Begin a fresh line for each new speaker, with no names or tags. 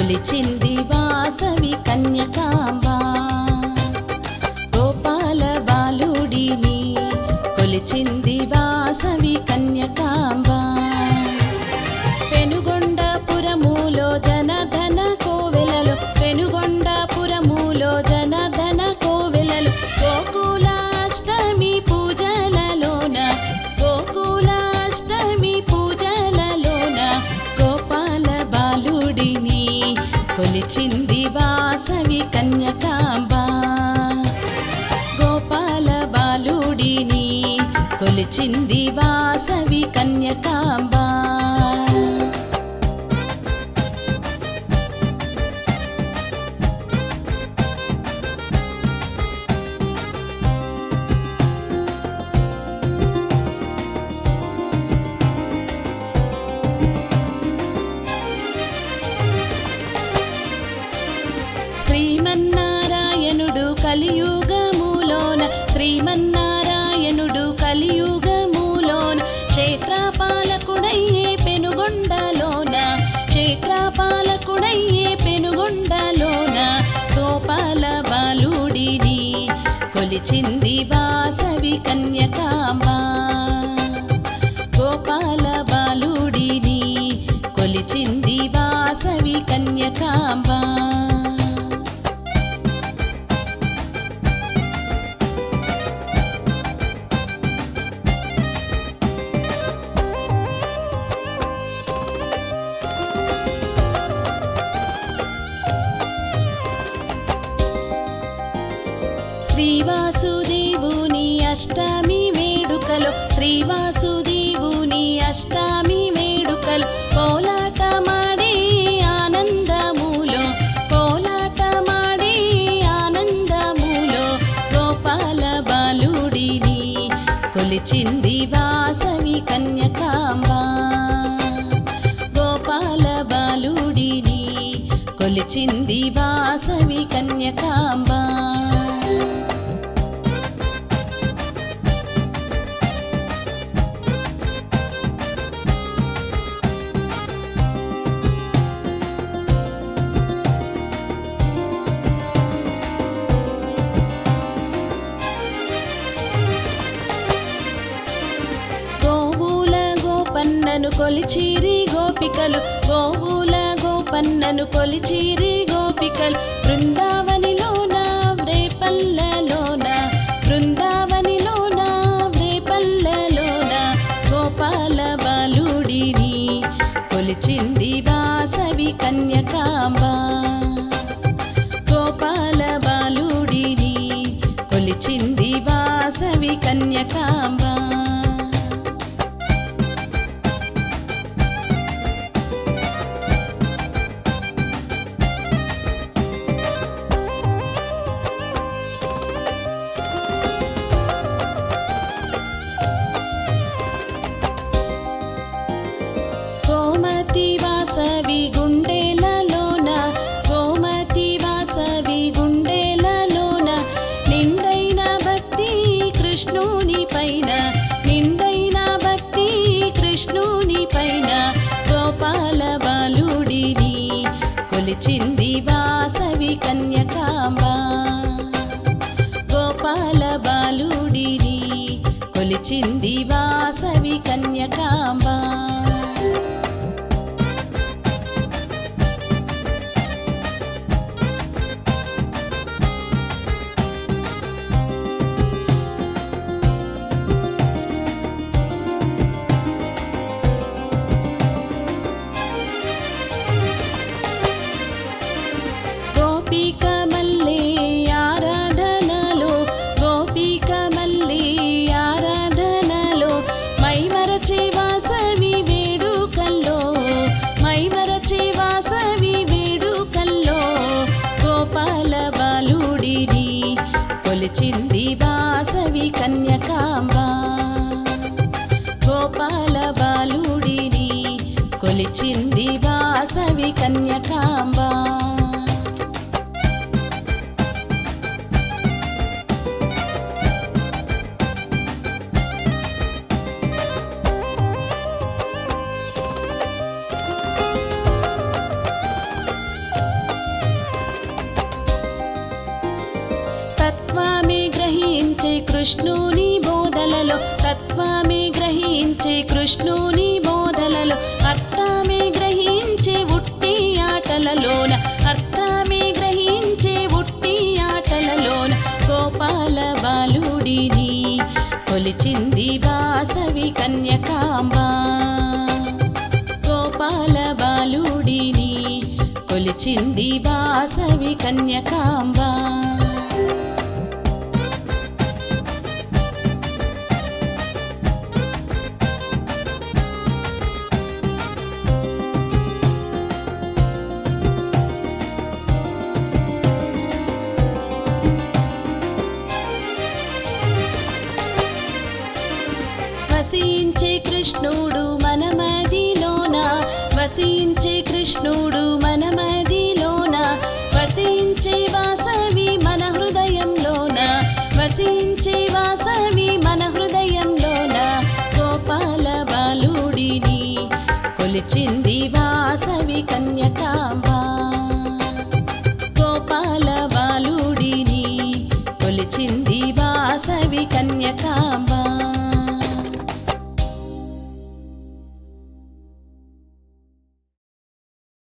కొలిచింది వాసవి కన్యకాంబ గోపాల బాలుడిని కొలిచింది వాసవి కన్యకాంబ పెనుగొండపురములో జనధన కోవెలలో పెనుగొండపురములో జనధన కోవెలలో గోకులాష్టమి పూజలలోన గోకులాష్టమి పూజలలోన గోపాల బాలుడిని కొలిచింది వాసవి కన్యకాంబ గోపాల బాలుడిని కొలిచింది వాసవి కన్యకాంబ శ్రీమన్నారాయణుడు కలియుగములోన శ్రీమన్నారాయణుడు కలియుగములోన క్షేత్రపాలకుడయ్యే పెనుగొండలోన క్షేత్రపాలకుడయ్యే పెనుగొండలోన గోపాల బాలుడిని కొలిచింది వాసవి కన్యకాంబ గోపాల బాలుడిని కొలిచింది వాసవి కన్యకాంబ శ్రీవాసుదేవుని అష్టమి వేడుకలు శ్రీవాసుదేవుని అష్టమి వేడుకలు కోలాట మాడే ఆనందములో కోలాట మాడే ఆనందములో గోపాల బాలుడిని కొలిచింది వాసవి కన్యకాంబ గోపాల బాలుడిని కొలిచింది వాసవి కన్యకాంబ గోవుల గోపన్నను కొలిచిరి గోపికలు గోవుల గోపన్నను కొలిచిరి గోపికలు బృందావనిలోన వ్రేపల్లలోన బృందావనిలోన వ్రేపల్లలోన గోపాల బాలుడిని కొలిచింది వాసవి కన్యకాంబ గోపాల బాలుడిని కొలిచింది వాసవి కన్యకాంబ గోమతి వాసవి గుండెలలోన గోమతి వాసవి గుండెలలోన నిండైన భక్తి కృష్ణుని పైన నిండైన భక్తి కృష్ణుని పైన గోపాల బాలుడిని కొలిచింది వాసవి కన్యకాంబ గోపాల బాలుడిని కొలిచింది వాసవి కన్యకాంబ గోపిక మల్లే ఆరాధనలో గోపిక మల్లే ఆరాధనలో మైమరచే వాసవి వేడుకల్లో మైమరచే వాసవి వేడుకల్లో గోపాల బాలుడిని కొలిచింది వాసవి కన్యకాంబ గోపాల బాలుడిని కొలిచింది వాసవి కన్యకాంబ కృష్ణుని బోధలలో తత్వమే గ్రహించే కృష్ణుని బోధలలో అర్థమే గ్రహించే ఉట్టి ఆటలలోన అర్థమే గ్రహించే ఉట్టి ఆటలలోన గోపాల బాలుడిని కొలిచింది వాసవి కన్యకాంబ గోపాల బాలుడిని కొలిచింది వాసవి కన్యకాంబ వసించే కృష్ణుడు మనమదిలోన వసించే కృష్ణుడు